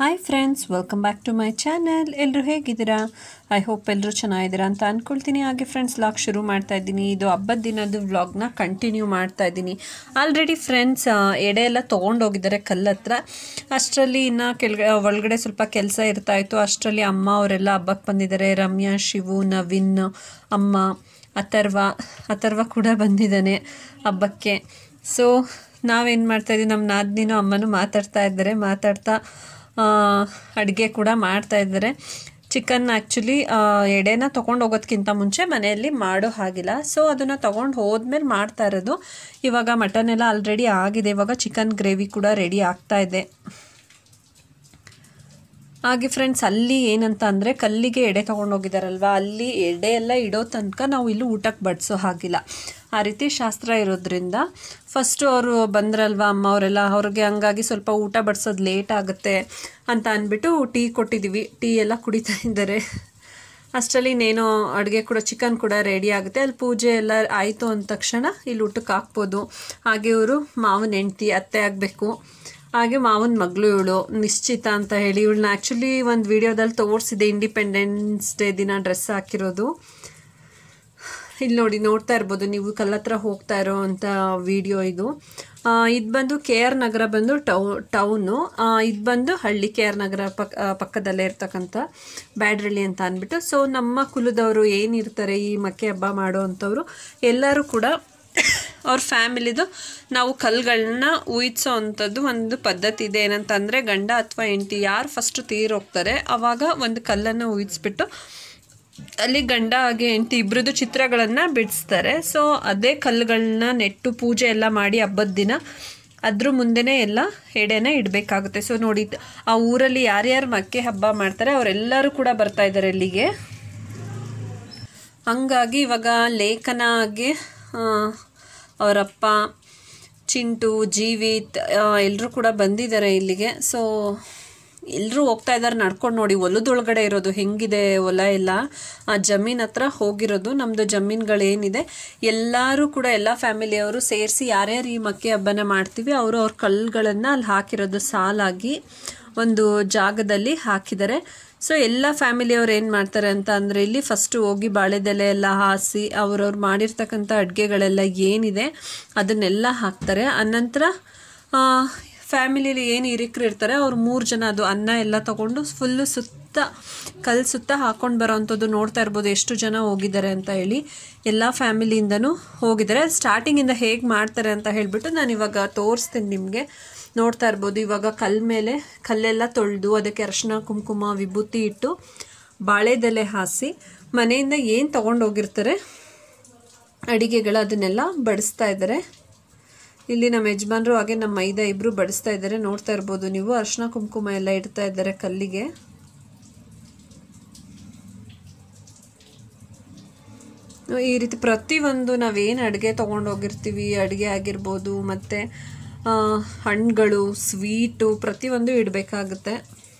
hi friends welcome back to my channel ಎಲ್ಲರೂ ಹೇಗಿದ್ದೀರಾ I hope ಎಲ್ಲರೂ ಚೆನ್ನಾಗಿದ್ದೀರಾ ಅಂತ ಅಂದ್ಕೊಳ್ತೀನಿ ಹಾಗೆ ಫ್ರೆಂಡ್ಸ್ ಲಾಗ್ ಶುರು ಮಾಡ್ತಾ ಇದ್ದೀನಿ ಇದು ಹಬ್ಬದ ದಿನದ ವ್ಲಾಗ್ನ ಕಂಟಿನ್ಯೂ ಮಾಡ್ತಾ ಇದ್ದೀನಿ ಆಲ್ರೆಡಿ ಫ್ರೆಂಡ್ಸ್ ಎಡೆ ಎಲ್ಲ ತೊಗೊಂಡೋಗಿದ್ದಾರೆ ಕಲ್ಲತ್ರ ಅಷ್ಟರಲ್ಲಿ ಇನ್ನು ಕೆಳಗಡೆ ಒಳಗಡೆ ಸ್ವಲ್ಪ ಕೆಲಸ ಇರ್ತಾ ಇತ್ತು ಅಷ್ಟರಲ್ಲಿ ಅಮ್ಮ ಅವರೆಲ್ಲ ಹಬ್ಬಕ್ಕೆ ಬಂದಿದ್ದಾರೆ ರಮ್ಯಾ ಶಿವು ನವೀನ್ ಅಮ್ಮ ಅಥರ್ವ ಅಥರ್ವ ಕೂಡ ಬಂದಿದ್ದಾನೆ ಹಬ್ಬಕ್ಕೆ ಸೊ ನಾವೇನು ಮಾಡ್ತಾಯಿದ್ದೀವಿ ನಮ್ಮ ನಾದಿನಿನೂ ಅಮ್ಮನೂ ಮಾತಾಡ್ತಾ ಇದ್ದಾರೆ ಮಾತಾಡ್ತಾ ಅಡುಗೆ ಕೂಡ ಮಾಡ್ತಾ ಇದ್ದಾರೆ ಚಿಕನ್ ಆ್ಯಕ್ಚುಲಿ ಎಡೆನ ತೊಗೊಂಡು ಹೋಗೋದಕ್ಕಿಂತ ಮುಂಚೆ ಮನೆಯಲ್ಲಿ ಮಾಡೋ ಹಾಗಿಲ್ಲ ಸೊ ಅದನ್ನು ತೊಗೊಂಡು ಹೋದ್ಮೇಲೆ ಮಾಡ್ತಾ ಇರೋದು ಇವಾಗ ಮಟನ್ ಎಲ್ಲ ಆಲ್ರೆಡಿ ಆಗಿದೆ ಇವಾಗ ಚಿಕನ್ ಗ್ರೇವಿ ಕೂಡ ರೆಡಿ ಆಗ್ತಾ ಇದೆ ಹಾಗೆ ಫ್ರೆಂಡ್ಸ್ ಅಲ್ಲಿ ಏನಂತ ಅಂದರೆ ಕಲ್ಲಿಗೆ ಎಡೆ ತೊಗೊಂಡೋಗಿದ್ದಾರಲ್ವ ಅಲ್ಲಿ ಎಡೆ ಎಲ್ಲ ಇಡೋ ತನಕ ನಾವು ಇಲ್ಲಿ ಊಟಕ್ಕೆ ಬಡಿಸೋ ಹಾಗಿಲ್ಲ ಆ ರೀತಿ ಶಾಸ್ತ್ರ ಇರೋದ್ರಿಂದ ಫಸ್ಟು ಅವರು ಬಂದ್ರಲ್ವ ಅಮ್ಮ ಅವರೆಲ್ಲ ಅವ್ರಿಗೆ ಹಂಗಾಗಿ ಸ್ವಲ್ಪ ಊಟ ಬಡಿಸೋದು ಲೇಟ್ ಆಗುತ್ತೆ ಅಂತ ಅಂದ್ಬಿಟ್ಟು ಟೀ ಕೊಟ್ಟಿದ್ದೀವಿ ಟೀ ಎಲ್ಲ ಕುಡಿತಾ ಇದ್ದಾರೆ ಅಷ್ಟರಲ್ಲಿ ಇನ್ನೇನೋ ಅಡುಗೆ ಕೂಡ ಚಿಕನ್ ಕೂಡ ರೆಡಿ ಆಗುತ್ತೆ ಅಲ್ಲಿ ಪೂಜೆ ಎಲ್ಲ ಆಯಿತು ಅಂದ ತಕ್ಷಣ ಇಲ್ಲಿ ಊಟಕ್ಕೆ ಹಾಕ್ಬೋದು ಹಾಗೆ ಇವರು ಮಾವನ ಹೆಂಡ್ತಿ ಅತ್ತೆ ಆಗಬೇಕು ಹಾಗೆ ಮಾವನ ಮಗಳು ಇವಳು ನಿಶ್ಚಿತ ಅಂತ ಹೇಳಿ ಇವಳನ್ನ ಆ್ಯಕ್ಚುಲಿ ಒಂದು ವಿಡಿಯೋದಲ್ಲಿ ತೋರಿಸಿದೆ ಇಂಡಿಪೆಂಡೆನ್ಸ್ ಡೇ ದಿನ ಡ್ರೆಸ್ ಹಾಕಿರೋದು ಇಲ್ಲಿ ನೋಡಿ ನೋಡ್ತಾ ಇರ್ಬೋದು ನೀವು ಕಲ್ಲತ್ರ ಹೋಗ್ತಾ ಇರೋ ಅಂಥ ವಿಡಿಯೋ ಇದು ಇದು ಬಂದು ಕೆ ಆರ್ ನಗರ ಬಂದು ಟೌ ಟೌನು ಇದು ಬಂದು ಹಳ್ಳಿ ಕೆ ಆರ್ ನಗರ ಪಕ್ ಪಕ್ಕದಲ್ಲೇ ಇರ್ತಕ್ಕಂಥ ಬ್ಯಾಡ್ರಳ್ಳಿ ಅಂತ ಅಂದ್ಬಿಟ್ಟು ಸೊ ನಮ್ಮ ಕುಲದವರು ಏನಿರ್ತಾರೆ ಈ ಮಕ್ಕೆ ಹಬ್ಬ ಮಾಡೋ ಅಂಥವ್ರು ಎಲ್ಲರೂ ಕೂಡ ಅವ್ರ ಫ್ಯಾಮಿಲಿದು ನಾವು ಕಲ್ಲುಗಳನ್ನ ಉಯಿಸೋ ಅಂಥದ್ದು ಒಂದು ಪದ್ಧತಿ ಇದೆ ಏನಂತಂದರೆ ಗಂಡ ಅಥವಾ ಹೆಂಡತಿ ಯಾರು ಫಸ್ಟ್ ತೀರೋಗ್ತಾರೆ ಆವಾಗ ಒಂದು ಕಲ್ಲನ್ನು ಉಯಿಸ್ಬಿಟ್ಟು ಅಲ್ಲಿ ಗಂಡ ಹಾಗೆ ಹೆಂಡತಿ ಇಬ್ಬರದ್ದು ಚಿತ್ರಗಳನ್ನು ಬಿಡಿಸ್ತಾರೆ ಸೊ ಅದೇ ಕಲ್ಲುಗಳನ್ನ ನೆಟ್ಟು ಪೂಜೆ ಎಲ್ಲ ಮಾಡಿ ಹಬ್ಬದ ದಿನ ಅದ್ರ ಮುಂದೆನೇ ಎಲ್ಲ ಎಡೆನ ಇಡಬೇಕಾಗುತ್ತೆ ಸೊ ನೋಡಿ ಆ ಊರಲ್ಲಿ ಯಾರ್ಯಾರು ಮಕ್ಕೆ ಹಬ್ಬ ಮಾಡ್ತಾರೆ ಅವರೆಲ್ಲರೂ ಕೂಡ ಬರ್ತಾ ಇದ್ದಾರೆ ಇಲ್ಲಿಗೆ ಹಂಗಾಗಿ ಇವಾಗ ಲೇಖನಾಗೆ ಅವರಪ್ಪ ಚಿಂಟು ಜೀವಿತ್ ಎಲ್ಲರೂ ಕೂಡ ಬಂದಿದ್ದಾರೆ ಇಲ್ಲಿಗೆ ಸೊ ಎಲ್ಲರೂ ಹೋಗ್ತಾ ಇದ್ದಾರೆ ನಡ್ಕೊಂಡು ನೋಡಿ ಹೊಲದೊಳಗಡೆ ಇರೋದು ಹೆಂಗಿದೆ ಹೊಲ ಎಲ್ಲ ಆ ಜಮೀನ್ ಹತ್ರ ಹೋಗಿರೋದು ನಮ್ಮದು ಜಮೀನುಗಳೇನಿದೆ ಎಲ್ಲರೂ ಕೂಡ ಎಲ್ಲ ಫ್ಯಾಮಿಲಿಯವರು ಸೇರಿಸಿ ಯಾರ್ಯಾರು ಈ ಮಕ್ಕೆ ಹಬ್ಬನ ಮಾಡ್ತೀವಿ ಅವರು ಅವ್ರ ಕಲ್ಲುಗಳನ್ನು ಅಲ್ಲಿ ಹಾಕಿರೋದು ಸಾಲಾಗಿ ಒಂದು ಜಾಗದಲ್ಲಿ ಹಾಕಿದ್ದಾರೆ ಸೊ ಎಲ್ಲ ಫ್ಯಾಮಿಲಿಯವ್ರು ಏನು ಮಾಡ್ತಾರೆ ಅಂತ ಅಂದರೆ ಇಲ್ಲಿ ಫಸ್ಟು ಹೋಗಿ ಬಾಳೆದೆಲೆ ಎಲ್ಲ ಹಾಸಿ ಅವ್ರವ್ರು ಮಾಡಿರ್ತಕ್ಕಂಥ ಅಡುಗೆಗಳೆಲ್ಲ ಏನಿದೆ ಅದನ್ನೆಲ್ಲ ಹಾಕ್ತಾರೆ ಅನಂತರ ಫ್ಯಾಮಿಲಿಲಿ ಏನು ಹಿರಿಕರು ಇರ್ತಾರೆ ಅವ್ರು ಮೂರು ಜನ ಅದು ಅನ್ನ ಎಲ್ಲ ತಗೊಂಡು ಫುಲ್ಲು ಸುತ್ತ ಕಲ್ಲು ಸುತ್ತ ಹಾಕ್ಕೊಂಡು ಬರೋವಂಥದ್ದು ನೋಡ್ತಾ ಇರ್ಬೋದು ಎಷ್ಟು ಜನ ಹೋಗಿದ್ದಾರೆ ಅಂತ ಹೇಳಿ ಎಲ್ಲ ಫ್ಯಾಮಿಲಿಯಿಂದನೂ ಹೋಗಿದ್ದಾರೆ ಸ್ಟಾರ್ಟಿಂಗಿಂದ ಹೇಗೆ ಮಾಡ್ತಾರೆ ಅಂತ ಹೇಳಿಬಿಟ್ಟು ನಾನು ಇವಾಗ ತೋರಿಸ್ತೀನಿ ನಿಮಗೆ ನೋಡ್ತಾ ಇರ್ಬೋದು ಇವಾಗ ಕಲ್ ಮೇಲೆ ಕಲ್ಲೆಲ್ಲ ತೊಳೆದು ಅದಕ್ಕೆ ಅರಶಿನ ಕುಂಕುಮ ವಿಭೂತಿ ಇಟ್ಟು ಬಾಳೆದೆಲೆ ಹಾಸಿ ಮನೆಯಿಂದ ಏನು ತೊಗೊಂಡೋಗಿರ್ತಾರೆ ಅಡಿಗೆಗಳು ಅದನ್ನೆಲ್ಲ ಬಡಿಸ್ತಾ ಇದ್ದಾರೆ ಇಲ್ಲಿ ನಮ್ಮ ಯಜಮಾನ್ರು ಹಾಗೆ ನಮ್ಮ ಮೈದ ಇಬ್ಬರು ಬಡಿಸ್ತಾ ಇದ್ದಾರೆ ನೋಡ್ತಾ ಇರ್ಬೋದು ನೀವು ಅರ್ಶಿನ ಕುಂಕುಮ ಎಲ್ಲ ಇಡ್ತಾ ಇದ್ದಾರೆ ಕಲ್ಲಿಗೆ ಈ ರೀತಿ ಪ್ರತಿಯೊಂದು ನಾವೇನು ಅಡುಗೆ ತೊಗೊಂಡೋಗಿರ್ತೀವಿ ಅಡುಗೆ ಆಗಿರ್ಬೋದು ಮತ್ತು ಹಣ್ಣುಗಳು ಸ್ವೀಟು ಪ್ರತಿಯೊಂದು ಇಡಬೇಕಾಗುತ್ತೆ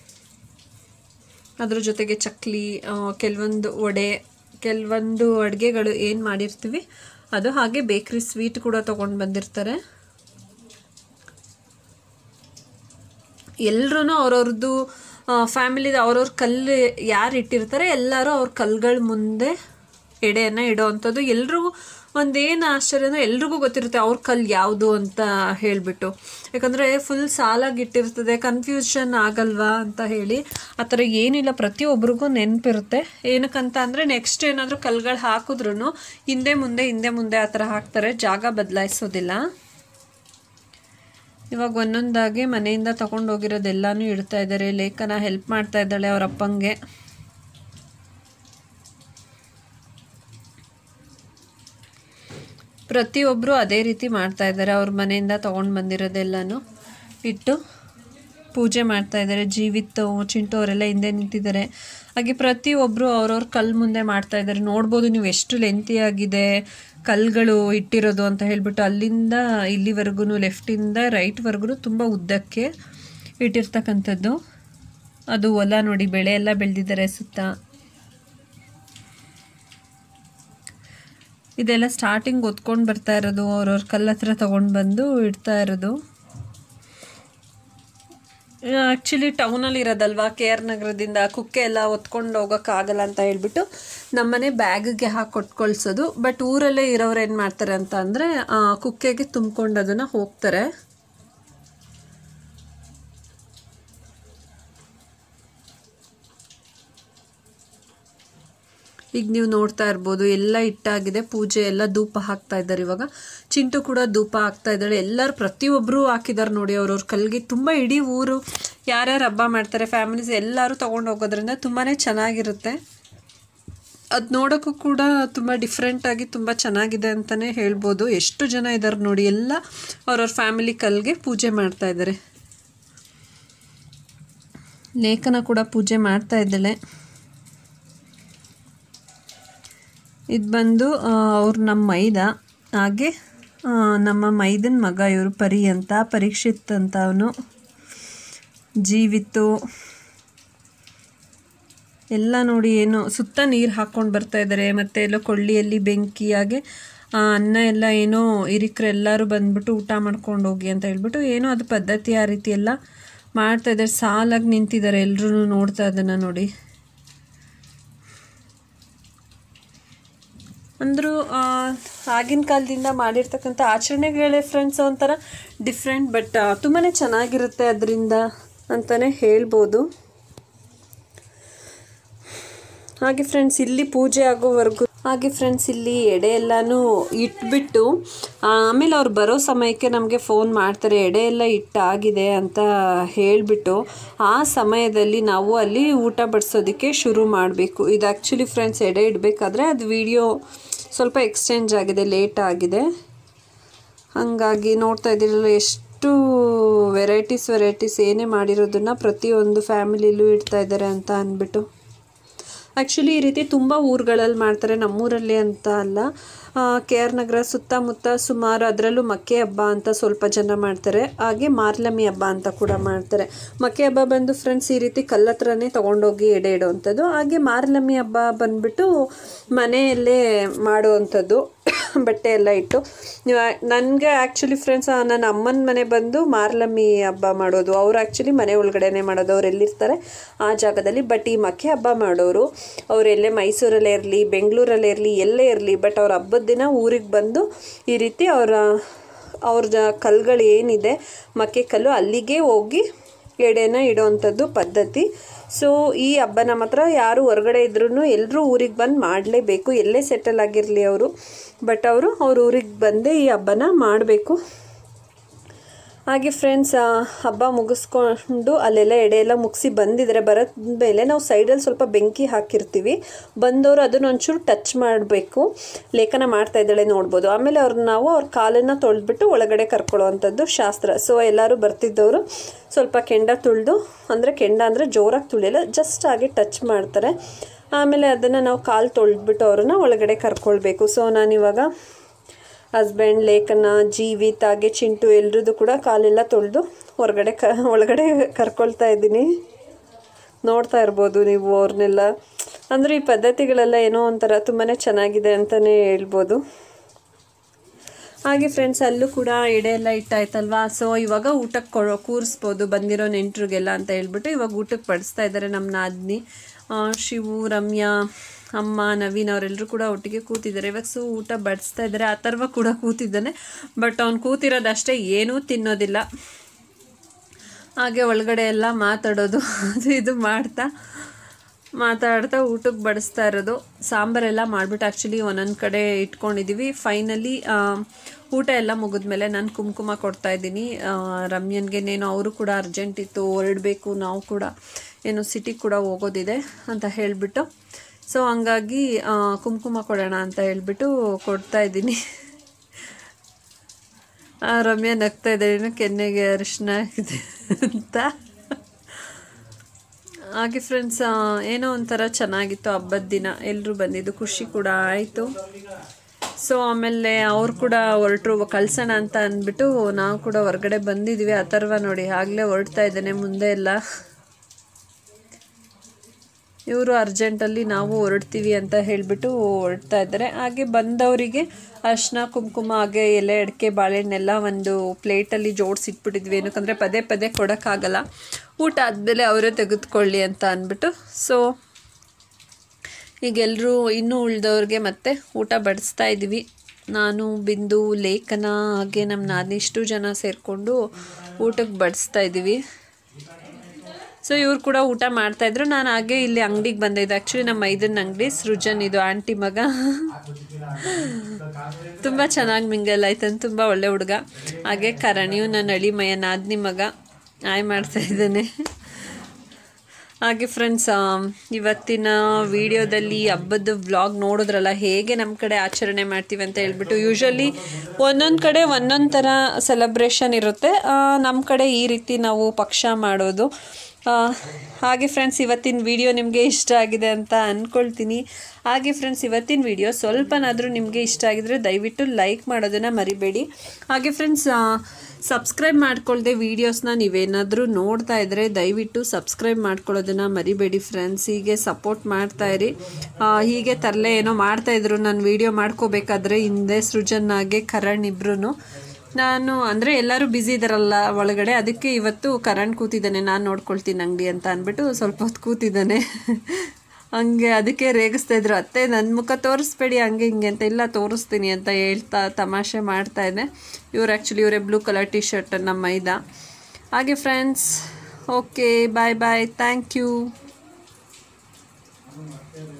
ಅದ್ರ ಜೊತೆಗೆ ಚಕ್ಲಿ ಕೆಲವೊಂದು ವಡೆ ಕೆಲವೊಂದು ಅಡುಗೆಗಳು ಏನು ಮಾಡಿರ್ತೀವಿ ಅದು ಹಾಗೆ ಬೇಕ್ರಿ ಸ್ವೀಟ್ ಕೂಡ ತೊಗೊಂಡು ಬಂದಿರ್ತಾರೆ ಎಲ್ಲರೂ ಅವ್ರವ್ರದ್ದು ಫ್ಯಾಮಿಲಿದ ಅವ್ರವ್ರ ಕಲ್ಲು ಯಾರು ಇಟ್ಟಿರ್ತಾರೆ ಎಲ್ಲರೂ ಅವ್ರ ಕಲ್ಗಳ ಮುಂದೆ ಎಡೆಯನ್ನು ಇಡೋ ಅಂಥದ್ದು ಎಲ್ರಿಗೂ ಒಂದೇನು ಆಶ್ಚರ್ಯ ಅಂದರೆ ಎಲ್ರಿಗೂ ಗೊತ್ತಿರುತ್ತೆ ಅವ್ರ ಕಲ್ಲು ಯಾವುದು ಅಂತ ಹೇಳಿಬಿಟ್ಟು ಯಾಕಂದರೆ ಫುಲ್ ಸಾಲಾಗಿ ಇಟ್ಟಿರ್ತದೆ ಕನ್ಫ್ಯೂಷನ್ ಆಗಲ್ವಾ ಅಂತ ಹೇಳಿ ಆ ಥರ ಏನಿಲ್ಲ ಪ್ರತಿಯೊಬ್ಬರಿಗೂ ನೆನಪಿರುತ್ತೆ ಏನಕ್ಕಂತ ಅಂದರೆ ನೆಕ್ಸ್ಟ್ ಏನಾದರೂ ಕಲ್ಗಳು ಹಾಕಿದ್ರೂ ಹಿಂದೆ ಮುಂದೆ ಹಿಂದೆ ಮುಂದೆ ಆ ಥರ ಹಾಕ್ತಾರೆ ಜಾಗ ಬದಲಾಯಿಸೋದಿಲ್ಲ ಇವಾಗ ಒಂದೊಂದಾಗಿ ಮನೆಯಿಂದ ತೊಗೊಂಡೋಗಿರೋದೆಲ್ಲನೂ ಇಡ್ತಾ ಇದ್ದಾರೆ ಲೇಖನ ಹೆಲ್ಪ್ ಮಾಡ್ತಾ ಇದ್ದಾಳೆ ಅವ್ರ ಅಪ್ಪಂಗೆ ಪ್ರತಿಯೊಬ್ಬರು ಅದೇ ರೀತಿ ಮಾಡ್ತಾ ಇದ್ದಾರೆ ಅವ್ರ ಮನೆಯಿಂದ ತೊಗೊಂಡು ಬಂದಿರೋದೆಲ್ಲನೂ ಇಟ್ಟು ಪೂಜೆ ಮಾಡ್ತಾ ಇದ್ದಾರೆ ಜೀವಿತ್ತು ಚಿಂಟು ಅವರೆಲ್ಲ ಹಿಂದೆ ನಿಂತಿದ್ದಾರೆ ಹಾಗೆ ಪ್ರತಿಯೊಬ್ಬರು ಅವ್ರವ್ರ ಕಲ್ಲು ಮುಂದೆ ಮಾಡ್ತಾ ಇದ್ದಾರೆ ನೋಡ್ಬೋದು ನೀವು ಎಷ್ಟು ಲೆಂತಿಯಾಗಿದೆ ಕಲ್ಗಳು ಇಟ್ಟಿರೋದು ಅಂತ ಹೇಳ್ಬಿಟ್ಟು ಅಲ್ಲಿಂದ ಇಲ್ಲಿವರೆಗೂ ಲೆಫ್ಟಿಂದ ರೈಟ್ವರೆಗೂ ತುಂಬ ಉದ್ದಕ್ಕೆ ಇಟ್ಟಿರ್ತಕ್ಕಂಥದ್ದು ಅದು ಹೊಲ ನೋಡಿ ಬೆಳೆ ಎಲ್ಲ ಬೆಳೆದಿದ್ದಾರೆ ಸುತ್ತ ಇದೆಲ್ಲ ಸ್ಟಾರ್ಟಿಂಗ್ ಒತ್ಕೊಂಡು ಬರ್ತಾ ಇರೋದು ಅವ್ರವ್ರ ಕಲ್ಲ ಹತ್ರ ತೊಗೊಂಡು ಬಂದು ಇಡ್ತಾ ಇರೋದು ಆ್ಯಕ್ಚುಲಿ ಟೌನಲ್ಲಿ ಇರೋದಲ್ವಾ ಕೆ ಆರ್ ನಗರದಿಂದ ಕುಕ್ಕೆ ಎಲ್ಲ ಹೊತ್ಕೊಂಡು ಹೋಗೋಕ್ಕಾಗಲ್ಲ ಅಂತ ಹೇಳ್ಬಿಟ್ಟು ನಮ್ಮನೆ ಬ್ಯಾಗಿಗೆ ಹಾಕಿ ಕೊಟ್ಟು ಕಳ್ಸೋದು ಬಟ್ ಊರಲ್ಲೇ ಇರೋರು ಏನು ಮಾಡ್ತಾರೆ ಅಂತ ಅಂದರೆ ಕುಕ್ಕೆಗೆ ತುಂಬ್ಕೊಂಡು ಅದನ್ನು ಹೋಗ್ತಾರೆ ಈಗ ನೀವು ನೋಡ್ತಾ ಇರ್ಬೋದು ಎಲ್ಲ ಇಟ್ಟಾಗಿದೆ ಪೂಜೆ ಎಲ್ಲ ಧೂಪ ಹಾಕ್ತಾ ಇದ್ದಾರೆ ಇವಾಗ ಚಿಂಟು ಕೂಡ ಧೂಪ ಹಾಕ್ತಾ ಇದ್ದಾಳೆ ಎಲ್ಲರೂ ಪ್ರತಿಯೊಬ್ಬರು ಹಾಕಿದ್ದಾರೆ ನೋಡಿ ಅವ್ರವ್ರ ಕಲ್ಗೆ ತುಂಬ ಇಡೀ ಊರು ಯಾರ್ಯಾರು ಹಬ್ಬ ಮಾಡ್ತಾರೆ ಫ್ಯಾಮಿಲೀಸ್ ಎಲ್ಲರೂ ತೊಗೊಂಡು ಹೋಗೋದ್ರಿಂದ ತುಂಬಾ ಚೆನ್ನಾಗಿರುತ್ತೆ ಅದು ನೋಡೋಕ್ಕೂ ಕೂಡ ತುಂಬ ಡಿಫ್ರೆಂಟಾಗಿ ತುಂಬ ಚೆನ್ನಾಗಿದೆ ಅಂತಲೇ ಹೇಳ್ಬೋದು ಎಷ್ಟು ಜನ ಇದ್ದಾರೆ ನೋಡಿ ಎಲ್ಲ ಅವ್ರವ್ರ ಫ್ಯಾಮಿಲಿ ಕಲ್ಗೆ ಪೂಜೆ ಮಾಡ್ತಾ ಇದ್ದಾರೆ ಲೇಖನ ಕೂಡ ಪೂಜೆ ಮಾಡ್ತಾ ಇದ್ದಾಳೆ ಇದು ಬಂದು ಅವ್ರು ನಮ್ಮ ಮೈದ ಹಾಗೆ ಆ, ನಮ್ಮ ಮೈದನ ಮಗ ಇವರು ಪರಿ ಅಂತ ಪರೀಕ್ಷಿತ್ ಅಂತ ಅವನು ಜೀವಿತು ಎಲ್ಲ ನೋಡಿ ಏನು ಸುತ್ತ ನೀರು ಹಾಕ್ಕೊಂಡು ಬರ್ತಾ ಇದ್ದಾರೆ ಮತ್ತು ಎಲ್ಲೋ ಕೊಳ್ಳಿಯಲ್ಲಿ ಬೆಂಕಿ ಹಾಗೆ ಆ, ಅನ್ನ ಎಲ್ಲ ಏನೋ ಹಿರಿಕರು ಎಲ್ಲರೂ ಬಂದ್ಬಿಟ್ಟು ಊಟ ಮಾಡ್ಕೊಂಡು ಹೋಗಿ ಅಂತ ಹೇಳ್ಬಿಟ್ಟು ಏನೋ ಅದು ಪದ್ಧತಿ ಆ ರೀತಿ ಎಲ್ಲ ಮಾಡ್ತಾ ಇದ್ದಾರೆ ಸಾಲಾಗಿ ನಿಂತಿದ್ದಾರೆ ಎಲ್ಲರೂ ನೋಡ್ತಾ ಅದನ್ನು ನೋಡಿ ಅಂದರೂ ಆಗಿನ ಕಾಲದಿಂದ ಮಾಡಿರ್ತಕ್ಕಂಥ ಆಚರಣೆಗಳೇ ಫ್ರೆಂಡ್ಸ್ ಒಂಥರ ಡಿಫ್ರೆಂಟ್ ಬಟ್ ತುಂಬಾ ಚೆನ್ನಾಗಿರುತ್ತೆ ಅದರಿಂದ ಅಂತಲೇ ಹೇಳ್ಬೋದು ಹಾಗೆ ಫ್ರೆಂಡ್ಸ್ ಇಲ್ಲಿ ಪೂಜೆ ಆಗೋವರೆಗೂ ಹಾಗೆ ಫ್ರೆಂಡ್ಸ್ ಇಲ್ಲಿ ಎಡೆ ಎಲ್ಲನೂ ಇಟ್ಬಿಟ್ಟು ಆಮೇಲೆ ಅವ್ರು ಬರೋ ಸಮಯಕ್ಕೆ ನಮಗೆ ಫೋನ್ ಮಾಡ್ತಾರೆ ಎಡೆ ಎಲ್ಲ ಇಟ್ಟಾಗಿದೆ ಅಂತ ಹೇಳಿಬಿಟ್ಟು ಆ ಸಮಯದಲ್ಲಿ ನಾವು ಅಲ್ಲಿ ಊಟ ಬಡಿಸೋದಕ್ಕೆ ಶುರು ಮಾಡಬೇಕು ಇದು ಆ್ಯಕ್ಚುಲಿ ಫ್ರೆಂಡ್ಸ್ ಎಡೆ ಇಡಬೇಕಾದ್ರೆ ಅದು ವಿಡಿಯೋ ಸ್ವಲ್ಪ ಎಕ್ಸ್ಚೇಂಜ್ ಆಗಿದೆ ಲೇಟ್ ಆಗಿದೆ ಹಾಗಾಗಿ ನೋಡ್ತಾ ಇದ್ದೀರಲ್ಲ ಎಷ್ಟು ವೆರೈಟೀಸ್ ವೆರೈಟೀಸ್ ಏನೇ ಮಾಡಿರೋದನ್ನ ಪ್ರತಿಯೊಂದು ಫ್ಯಾಮಿಲಿಲೂ ಇಡ್ತಾ ಇದ್ದಾರೆ ಅಂತ ಅಂದ್ಬಿಟ್ಟು ಆ್ಯಕ್ಚುಲಿ ಈ ರೀತಿ ತುಂಬ ಊರುಗಳಲ್ಲಿ ಮಾಡ್ತಾರೆ ನಮ್ಮೂರಲ್ಲಿ ಅಂತ ಅಲ್ಲ ಕೆ ಆರ್ ನಗರ ಸುತ್ತಮುತ್ತ ಸುಮಾರು ಅದರಲ್ಲೂ ಮಕ್ಕೆ ಹಬ್ಬ ಅಂತ ಸ್ವಲ್ಪ ಜನ ಮಾಡ್ತಾರೆ ಹಾಗೆ ಮಾರ್ಲಮಿ ಹಬ್ಬ ಅಂತ ಕೂಡ ಮಾಡ್ತಾರೆ ಮಕ್ಕೆ ಹಬ್ಬ ಬಂದು ಫ್ರೆಂಡ್ಸ್ ಈ ರೀತಿ ಕಲ್ಲತ್ರನೇ ತೊಗೊಂಡೋಗಿ ಎಡೆ ಇಡುವಂಥದ್ದು ಹಾಗೆ ಮಾರ್ಲಮಿ ಹಬ್ಬ ಬಂದ್ಬಿಟ್ಟು ಮನೆಯಲ್ಲೇ ಮಾಡುವಂಥದ್ದು ಬಟ್ಟೆ ಎಲ್ಲ ಇಟ್ಟು ನನಗೆ ಆ್ಯಕ್ಚುಲಿ ಫ್ರೆಂಡ್ಸ್ ನನ್ನ ಅಮ್ಮನ ಮನೆ ಬಂದು ಮಾರ್ಲಮ್ಮಿ ಹಬ್ಬ ಮಾಡೋದು ಅವ್ರು ಆ್ಯಕ್ಚುಲಿ ಮನೆ ಒಳಗಡೆನೆ ಮಾಡೋದು ಅವ್ರು ಎಲ್ಲಿರ್ತಾರೆ ಆ ಜಾಗದಲ್ಲಿ ಬಟ್ ಈ ಮಕ್ಕೆ ಹಬ್ಬ ಮಾಡೋರು ಅವ್ರು ಎಲ್ಲೇ ಮೈಸೂರಲ್ಲೇ ಇರಲಿ ಬೆಂಗಳೂರಲ್ಲೇ ಇರಲಿ ಎಲ್ಲೇ ಇರಲಿ ಬಟ್ ಅವ್ರ ಹಬ್ಬದ ದಿನ ಊರಿಗೆ ಬಂದು ಈ ರೀತಿ ಅವರ ಅವ್ರ ಜ ಕಲ್ಗಳು ಏನಿದೆ ಮಕ್ಕೆ ಕಲ್ಲು ಅಲ್ಲಿಗೆ ಹೋಗಿ ಎಡೆನ ಇಡೋವಂಥದ್ದು ಪದ್ಧತಿ ಸೊ ಈ ಹಬ್ಬ ನಮ್ಮ ಹತ್ರ ಯಾರು ಹೊರಗಡೆ ಇದ್ರೂ ಎಲ್ಲರೂ ಊರಿಗೆ ಬಂದು ಮಾಡಲೇಬೇಕು ಎಲ್ಲೇ ಸೆಟಲ್ ಆಗಿರಲಿ ಅವರು ಬಟ್ ಅವರು ಅವ್ರ ಊರಿಗೆ ಬಂದೇ ಈ ಹಬ್ಬನ ಮಾಡಬೇಕು ಹಾಗೆ ಫ್ರೆಂಡ್ಸ್ ಹಬ್ಬ ಮುಗಿಸ್ಕೊಂಡು ಅಲ್ಲೆಲ್ಲ ಎಡೆ ಎಲ್ಲ ಮುಗಿಸಿ ಬಂದಿದ್ರೆ ಬರೋದ ಮೇಲೆ ನಾವು ಸೈಡಲ್ಲಿ ಸ್ವಲ್ಪ ಬೆಂಕಿ ಹಾಕಿರ್ತೀವಿ ಬಂದವರು ಅದನ್ನ ಒಂಚೂರು ಟಚ್ ಮಾಡಬೇಕು ಲೇಖನ ಮಾಡ್ತಾ ಇದ್ದಾಳೆ ನೋಡ್ಬೋದು ಆಮೇಲೆ ಅವ್ರನ್ನ ನಾವು ಅವ್ರ ಕಾಲನ್ನು ತೊಳೆದ್ಬಿಟ್ಟು ಒಳಗಡೆ ಕರ್ಕೊಳ್ಳೋವಂಥದ್ದು ಶಾಸ್ತ್ರ ಸೊ ಎಲ್ಲರೂ ಬರ್ತಿದ್ದವರು ಸ್ವಲ್ಪ ಕೆಂಡ ತುಳಿದು ಅಂದರೆ ಕೆಂಡ ಅಂದರೆ ಜೋರಾಗಿ ತುಳಿಯಲ್ಲ ಜಸ್ಟ್ ಹಾಗೆ ಟಚ್ ಮಾಡ್ತಾರೆ ಆಮೇಲೆ ಅದನ್ನು ನಾವು ಕಾಲು ತೊಳೆದ್ಬಿಟ್ಟು ಅವ್ರನ್ನ ಒಳಗಡೆ ಕರ್ಕೊಳ್ಬೇಕು ಸೊ ನಾನಿವಾಗ ಹಸ್ಬೆಂಡ್ ಲೇಖನ ಜೀವಿತ್ ಹಾಗೆ ಚಿಂಟು ಎಲ್ರದ್ದು ಕೂಡ ಕಾಲೆಲ್ಲ ತೊಳೆದು ಹೊರಗಡೆ ಕ ಒಳಗಡೆ ಕರ್ಕೊಳ್ತಾ ಇದ್ದೀನಿ ನೋಡ್ತಾ ಇರ್ಬೋದು ನೀವು ಅವ್ರನ್ನೆಲ್ಲ ಅಂದರೆ ಈ ಪದ್ಧತಿಗಳೆಲ್ಲ ಏನೋ ಒಂಥರ ತುಂಬಾ ಚೆನ್ನಾಗಿದೆ ಅಂತಲೇ ಹೇಳ್ಬೋದು ಹಾಗೆ ಫ್ರೆಂಡ್ಸ್ ಅಲ್ಲೂ ಕೂಡ ಎಡೆ ಎಲ್ಲ ಇಟ್ಟಾಯ್ತಲ್ವಾ ಸೊ ಇವಾಗ ಊಟಕ್ಕೆ ಕೊಡೋ ಕೂರಿಸ್ಬೋದು ಬಂದಿರೋ ನೆಂಟ್ರಿಗೆಲ್ಲ ಅಂತ ಹೇಳ್ಬಿಟ್ಟು ಇವಾಗ ಊಟಕ್ಕೆ ಬಡಿಸ್ತಾ ಇದ್ದಾರೆ ನಮ್ಮ ನಾದಿನಿ ಆ, ಶಿವು ರಮ್ಯಾ ಅಮ್ಮ ನವೀನ್ ಅವರೆಲ್ಲರೂ ಕೂಡ ಒಟ್ಟಿಗೆ ಕೂತಿದ್ದಾರೆ ಇವಾಗ ಸೊ ಊಟ ಬಡಿಸ್ತಾ ಇದ್ದಾರೆ ಅಥರ್ವ ಕೂಡ ಕೂತಿದ್ದಾನೆ ಬಟ್ ಅವ್ನು ಕೂತಿರೋದಷ್ಟೇ ಏನೂ ತಿನ್ನೋದಿಲ್ಲ ಹಾಗೆ ಒಳಗಡೆ ಎಲ್ಲ ಮಾತಾಡೋದು ಅದು ಇದು ಮಾಡ್ತಾ ಮಾತಾಡ್ತಾ ಊಟಕ್ಕೆ ಬಡಿಸ್ತಾ ಇರೋದು ಸಾಂಬಾರೆಲ್ಲ ಮಾಡಿಬಿಟ್ಟು ಆ್ಯಕ್ಚುಲಿ ಒಂದೊಂದು ಕಡೆ ಇಟ್ಕೊಂಡಿದ್ದೀವಿ ಫೈನಲಿ ಊಟ ಎಲ್ಲ ಮುಗಿದ್ಮೇಲೆ ನಾನು ಕುಂಕುಮ ಕೊಡ್ತಾ ಇದ್ದೀನಿ ರಮ್ಯನ್ಗೆನೇನೋ ಅವರು ಕೂಡ ಅರ್ಜೆಂಟ್ ಇತ್ತು ಹೊರಡಬೇಕು ನಾವು ಕೂಡ ಏನು ಸಿಟಿಗೆ ಕೂಡ ಹೋಗೋದಿದೆ ಅಂತ ಹೇಳಿಬಿಟ್ಟು ಸೊ ಹಂಗಾಗಿ ಆ, ಕುಂಕುಮ ಕೊಡೋಣ ಅಂತ ಹೇಳ್ಬಿಟ್ಟು ಕೊಡ್ತಾ ಇದ್ದೀನಿ ಆ, ರಮ್ಯಾ ನಗ್ತಾ ಇದ್ದಾಳೆ ಕೆನ್ನೆಗೆ ಅರಿಶಿನ ಇದೆ ಅಂತ ಹಾಗೆ ಫ್ರೆಂಡ್ಸ್ ಏನೋ ಒಂಥರ ಚೆನ್ನಾಗಿತ್ತು ಹಬ್ಬದ ದಿನ ಎಲ್ಲರೂ ಬಂದಿದ್ದು ಖುಷಿ ಕೂಡ ಆಯಿತು ಸೊ ಆಮೇಲೆ ಅವ್ರು ಕೂಡ ಹೊರಟ್ರು ಕಳ್ಸೋಣ ಅಂತ ಅಂದ್ಬಿಟ್ಟು ನಾವು ಕೂಡ ಹೊರಗಡೆ ಬಂದಿದ್ವಿ ಅಥರ್ವ ನೋಡಿ ಆಗಲೇ ಹೊರಡ್ತಾ ಇದ್ದೇನೆ ಮುಂದೆ ಎಲ್ಲ ಇವರು ಅರ್ಜೆಂಟಲ್ಲಿ ನಾವು ಹೊರಡ್ತೀವಿ ಅಂತ ಹೇಳಿಬಿಟ್ಟು ಹೊರಡ್ತಾ ಇದ್ದಾರೆ ಹಾಗೆ ಬಂದವರಿಗೆ ಅರ್ಶಿನ ಕುಂಕುಮ ಹಾಗೆ ಎಲೆ ಅಡಿಕೆ ಬಾಳೆಹಣ್ಣೆಲ್ಲ ಒಂದು ಪ್ಲೇಟಲ್ಲಿ ಜೋಡಿಸಿಟ್ಬಿಟ್ಟಿದ್ವಿ ಏನಕ್ಕಂದರೆ ಪದೇ ಪದೇ ಕೊಡೋಕ್ಕಾಗಲ್ಲ ಊಟ ಆದಮೇಲೆ ಅವರೇ ತೆಗೆದುಕೊಳ್ಳಿ ಅಂತ ಅಂದ್ಬಿಟ್ಟು ಸೊ ಈಗ ಎಲ್ಲರೂ ಇನ್ನೂ ಉಳಿದವ್ರಿಗೆ ಮತ್ತೆ ಊಟ ಬಡಿಸ್ತಾ ಇದ್ದೀವಿ ನಾನು ಬಿಂದು ಲೇಖನ ಹಾಗೆ ನಮ್ಮ ನಾನಿಷ್ಟು ಜನ ಸೇರಿಕೊಂಡು ಊಟಕ್ಕೆ ಬಡಿಸ್ತಾ ಇದ್ದೀವಿ ಸೊ ಇವ್ರು ಕೂಡ ಊಟ ಮಾಡ್ತಾಯಿದ್ರು ನಾನು ಹಾಗೆ ಇಲ್ಲಿ ಅಂಗಡಿಗೆ ಬಂದಿದ್ದೆ ಆ್ಯಕ್ಚುಲಿ ನಮ್ಮ ಐದನ ಅಂಗಡಿ ಸೃಜನ್ ಇದು ಆಂಟಿ ಮಗ ತುಂಬ ಚೆನ್ನಾಗಿ ಮಿಂಗಲ್ ಆಯ್ತಾನೆ ತುಂಬ ಒಳ್ಳೆ ಹುಡುಗ ಹಾಗೆ ಕರಣಿಯು ನನ್ನ ಅಳಿಮಯ ನಾದ್ನಿ ಮಗ ಆಯ್ ಮಾಡ್ತಾ ಇದ್ದಾನೆ ಹಾಗೆ ಫ್ರೆಂಡ್ಸ್ ಇವತ್ತಿನ ವಿಡಿಯೋದಲ್ಲಿ ಹಬ್ಬದ ವ್ಲಾಗ್ ನೋಡಿದ್ರಲ್ಲ ಹೇಗೆ ನಮ್ಮ ಕಡೆ ಆಚರಣೆ ಮಾಡ್ತೀವಿ ಅಂತ ಹೇಳ್ಬಿಟ್ಟು ಯೂಶ್ವಲಿ ಒಂದೊಂದು ಕಡೆ ಒಂದೊಂದು ಥರ ಸೆಲೆಬ್ರೇಷನ್ ಇರುತ್ತೆ ನಮ್ಮ ಕಡೆ ಈ ರೀತಿ ನಾವು ಪಕ್ಷ ಮಾಡೋದು ಆ, ಹಾಗೆ ಫ್ರೆಂಡ್ಸ್ ಇವತ್ತಿನ ವಿಡಿಯೋ ನಿಮಗೆ ಇಷ್ಟ ಆಗಿದೆ ಅಂತ ಅಂದ್ಕೊಳ್ತೀನಿ ಹಾಗೆ ಫ್ರೆಂಡ್ಸ್ ಇವತ್ತಿನ ವಿಡಿಯೋ ಸ್ವಲ್ಪನಾದರೂ ನಿಮಗೆ ಇಷ್ಟ ಆಗಿದ್ರೆ ದಯವಿಟ್ಟು ಲೈಕ್ ಮಾಡೋದನ್ನು ಮರಿಬೇಡಿ ಹಾಗೆ ಫ್ರೆಂಡ್ಸ್ ಸಬ್ಸ್ಕ್ರೈಬ್ ಮಾಡ್ಕೊಳ್ದೆ ವೀಡಿಯೋಸ್ನ ನೀವೇನಾದರೂ ನೋಡ್ತಾ ಇದ್ದರೆ ದಯವಿಟ್ಟು ಸಬ್ಸ್ಕ್ರೈಬ್ ಮಾಡ್ಕೊಳ್ಳೋದನ್ನು ಮರಿಬೇಡಿ ಫ್ರೆಂಡ್ಸ್ ಹೀಗೆ ಸಪೋರ್ಟ್ ಮಾಡ್ತಾ ಇರಿ ಆ, ಹೀಗೆ ತರಲೆ ಏನೋ ಮಾಡ್ತಾಯಿದ್ರು ನಾನು ವೀಡಿಯೋ ಮಾಡ್ಕೋಬೇಕಾದ್ರೆ ಹಿಂದೆ ಸೃಜನ್ ಹಾಗೆ ಕರಣ್ ಇಬ್ರು ನಾನು ಅಂದರೆ ಎಲ್ಲರೂ ಬ್ಯುಸಿ ಇದ್ದಾರಲ್ಲ ಒಳಗಡೆ ಅದಕ್ಕೆ ಇವತ್ತು ಕರಣ್ ಕೂತಿದ್ದಾನೆ ನಾನು ನೋಡ್ಕೊಳ್ತೀನಿ ಅಂಗಡಿ ಅಂತ ಅಂದ್ಬಿಟ್ಟು ಸ್ವಲ್ಪ ಹೊತ್ತು ಕೂತಿದ್ದಾನೆ ಹಂಗೆ ಅದಕ್ಕೆ ರೇಗಿಸ್ತಾ ಇದ್ರು ಅತ್ತೆ ನನ್ನ ಮುಖ ತೋರಿಸ್ಬೇಡಿ ಹಂಗೆ ಹಿಂಗೆ ಅಂತ ಇಲ್ಲ ತೋರಿಸ್ತೀನಿ ಅಂತ ಹೇಳ್ತಾ ತಮಾಷೆ ಮಾಡ್ತಾ ಇದೆ ಇವ್ರು ಆ್ಯಕ್ಚುಲಿ ಇವರೇ ಬ್ಲೂ ಕಲರ್ ಟಿ ಶರ್ಟ್ ನಮ್ಮ ಮೈದ ಹಾಗೆ friends okay bye bye thank you